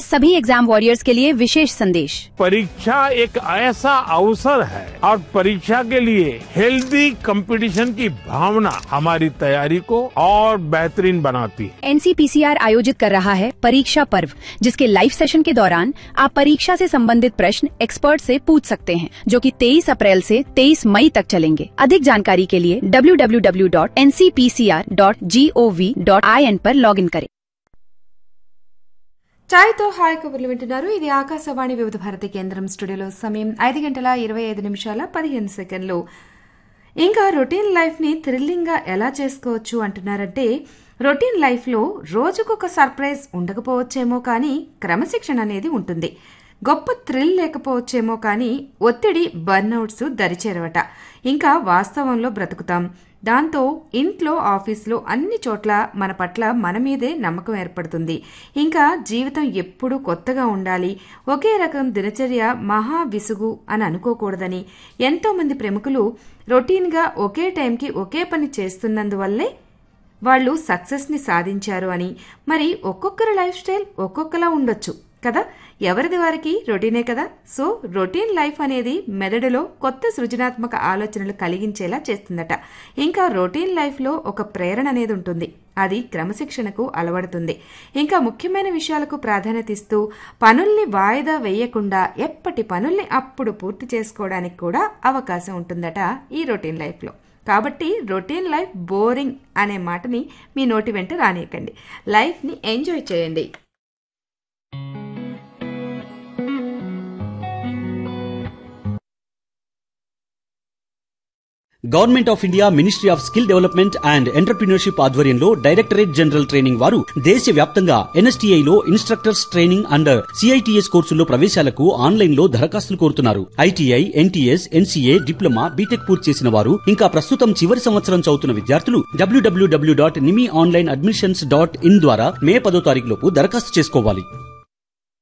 सभी exam warriors के लिए विशेष संदेश परीक्षा एक ऐसा अवसर है और परीक्षा के लिए हेल्दी कंपटीशन की भावना हमारी तैयारी को और बेहतरीन बनाती है एनसीपीसीआर आयोजित कर रहा है परीक्षा पर्व जिसके लाइव सेशन के दौरान आप परीक्षा से संबंधित प्रश्न एक्सपर्ट से पूछ सकते हैं जो कि 23 अप्रैल से 23 मई तक चलेंगे अधिक जानकारी के लिए www.ncpcr.gov.in पर लॉगिन करें ఛాయ్తో హాయ్ కబుర్లు వింటున్నారు ఇది ఆకాశవాణి వివిధ భారతి కేంద్రం స్టూడియోలో సమయం ఐదు గంటల ఇరవై ఐదు నిమిషాల పదిహేను సెకండ్లు ఇంకా రొటీన్ లైఫ్ని థ్రిల్లింగ్గా ఎలా చేసుకోవచ్చు అంటున్నారంటే రొటీన్ లైఫ్లో రోజుకొక సర్ప్రైజ్ ఉండకపోవచ్చేమో కానీ క్రమశిక్షణ అనేది ఉంటుంది గొప్ప థ్రిల్ లేకపోవచ్చేమో కానీ ఒత్తిడి బర్న్అవుట్స్ దరిచేరవట ఇంకా వాస్తవంలో బ్రతుకుతాం దాంతో ఇంట్లో ఆఫీస్లో అన్ని చోట్ల మన పట్ల మన మీదే నమ్మకం ఏర్పడుతుంది ఇంకా జీవితం ఎప్పుడూ కొత్తగా ఉండాలి ఒకే రకం దినచర్య మహా విసుగు అని అనుకోకూడదని ఎంతో మంది ప్రముఖులు రొటీన్గా ఒకే టైంకి ఒకే పని చేస్తున్నందువల్లే వాళ్ళు సక్సెస్ని సాధించారు అని మరి ఒక్కొక్కరి లైఫ్ స్టైల్ ఒక్కొక్కలా ఉండొచ్చు కదా ఎవరిది వారికి రొటీనే కదా సో రొటీన్ లైఫ్ అనేది మెదడులో కొత్త సృజనాత్మక ఆలోచనలు కలిగించేలా చేస్తుందట ఇంకా రొటీన్ లైఫ్లో ఒక ప్రేరణ అనేది ఉంటుంది అది క్రమశిక్షణకు అలవడుతుంది ఇంకా ముఖ్యమైన విషయాలకు ప్రాధాన్యత ఇస్తూ పనుల్ని వాయిదా వేయకుండా ఎప్పటి పనుల్ని అప్పుడు పూర్తి చేసుకోవడానికి కూడా అవకాశం ఉంటుందట ఈ రొటీన్ లైఫ్లో కాబట్టి రొటీన్ లైఫ్ బోరింగ్ అనే మాటని మీ నోటి వెంట రానియకండి లైఫ్ని ఎంజాయ్ చేయండి government of India ministry of skill development and entrepreneurship ఆధ్వర్యంలో డైరెక్టరేట్ జనరల్ ట్రైనింగ్ వారు దేశ వ్యాప్తంగా ఎన్ఎస్టీఐ లో ఇన్స్ట్రక్టర్స్ ట్రైనింగ్ అండ్ సిఐటిఎస్ కోర్సుల్లో ప్రవేశాలకు ఆన్లైన్ లో దరఖాస్తులు కోరుతున్నారు ITI NTS NCA diploma BTech పూర్తి చేసిన వారు ఇంకా ప్రస్తుతం చివరి సంవత్సరం చదువుతున్న విద్యార్థులు WWW dot NIMI online admissions dot in ద్వారా మే పదో తారీఖు లోపు దరఖాస్తు చేసుకోవాలి